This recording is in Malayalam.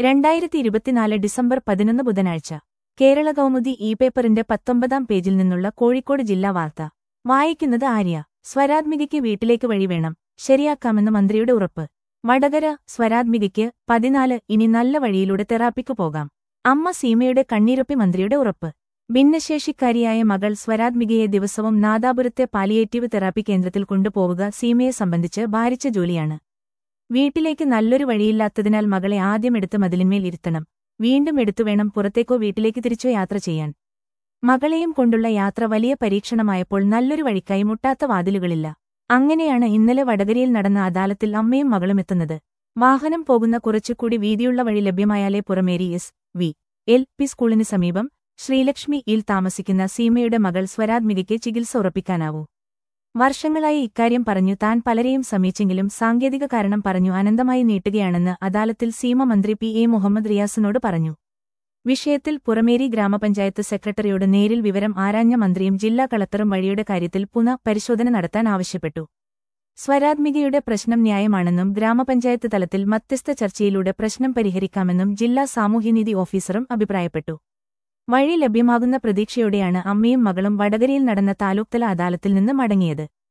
രണ്ടായിരത്തി ഇരുപത്തിനാല് ഡിസംബർ പതിനൊന്ന് ബുധനാഴ്ച കേരള കൗമുദി ഇ പേപ്പറിന്റെ പത്തൊമ്പതാം പേജിൽ നിന്നുള്ള കോഴിക്കോട് ജില്ലാ വാർത്ത വായിക്കുന്നത് ആര്യ സ്വരാത്മികയ്ക്ക് വീട്ടിലേക്ക് വഴി വേണം ശരിയാക്കാമെന്ന് മന്ത്രിയുടെ ഉറപ്പ് വടകര സ്വരാത്മികയ്ക്ക് പതിനാല് ഇനി നല്ല വഴിയിലൂടെ തെറാപ്പിക്ക് പോകാം അമ്മ സീമയുടെ കണ്ണീരൊപ്പി മന്ത്രിയുടെ ഉറപ്പ് ഭിന്നശേഷിക്കാരിയായ മകൾ സ്വരാത്മികയെ ദിവസവും നാദാപുരത്തെ പാലിയേറ്റീവ് തെറാപ്പി കേന്ദ്രത്തിൽ കൊണ്ടുപോവുക സീമയെ സംബന്ധിച്ച് ഭാരിച്ച ജോലിയാണ് വീട്ടിലേക്ക് നല്ലൊരു വഴിയില്ലാത്തതിനാൽ മകളെ ആദ്യം എടുത്ത് മതിലിന്മേൽ ഇരുത്തണം വീണ്ടും എടുത്തുവേണം പുറത്തേക്കോ വീട്ടിലേക്ക് തിരിച്ചോ യാത്ര ചെയ്യാൻ മകളെയും കൊണ്ടുള്ള യാത്ര വലിയ പരീക്ഷണമായപ്പോൾ നല്ലൊരു വഴിക്കായി മുട്ടാത്ത വാതിലുകളില്ല അങ്ങനെയാണ് ഇന്നലെ വടകരയിൽ നടന്ന അദാലത്തിൽ അമ്മയും മകളും എത്തുന്നത് വാഹനം പോകുന്ന കുറച്ചുകൂടി വീതിയുള്ള വഴി ലഭ്യമായാലേ Purameri S V L P സ്കൂളിന് സമീപം ശ്രീലക്ഷ്മി ഇൽ താമസിക്കുന്ന സീമയുടെ മകൾ സ്വരാത്മികയ്ക്ക് ചികിത്സ ഉറപ്പിക്കാനാവൂ വർഷങ്ങളായി ഇക്കാര്യം പറഞ്ഞു താൻ പലരെയും സമീച്ചെങ്കിലും സാങ്കേതിക കാരണം പറഞ്ഞു അനന്തമായി നീട്ടുകയാണെന്ന് അദാലത്തിൽ സീമ മന്ത്രി പി എ മുഹമ്മദ് റിയാസിനോട് പറഞ്ഞു വിഷയത്തിൽ പുറമേരി ഗ്രാമപഞ്ചായത്ത് സെക്രട്ടറിയോട് നേരിൽ വിവരം ആരാഞ്ഞ മന്ത്രിയും ജില്ലാ കളക്ടറും വഴിയുടെ കാര്യത്തിൽ പുനഃ പരിശോധന നടത്താൻ ആവശ്യപ്പെട്ടു സ്വരാത്മികയുടെ പ്രശ്നം ന്യായമാണെന്നും ഗ്രാമപഞ്ചായത്ത് തലത്തിൽ മധ്യസ്ഥ ചർച്ചയിലൂടെ പ്രശ്നം പരിഹരിക്കാമെന്നും ജില്ലാ സാമൂഹ്യനീതി ഓഫീസറും അഭിപ്രായപ്പെട്ടു വഴി ലഭ്യമാകുന്ന പ്രതീക്ഷയോടെയാണ് അമ്മയും മകളും വടകരയിൽ നടന്ന താലൂക്തല അദാലത്തിൽ നിന്ന് മടങ്ങിയത്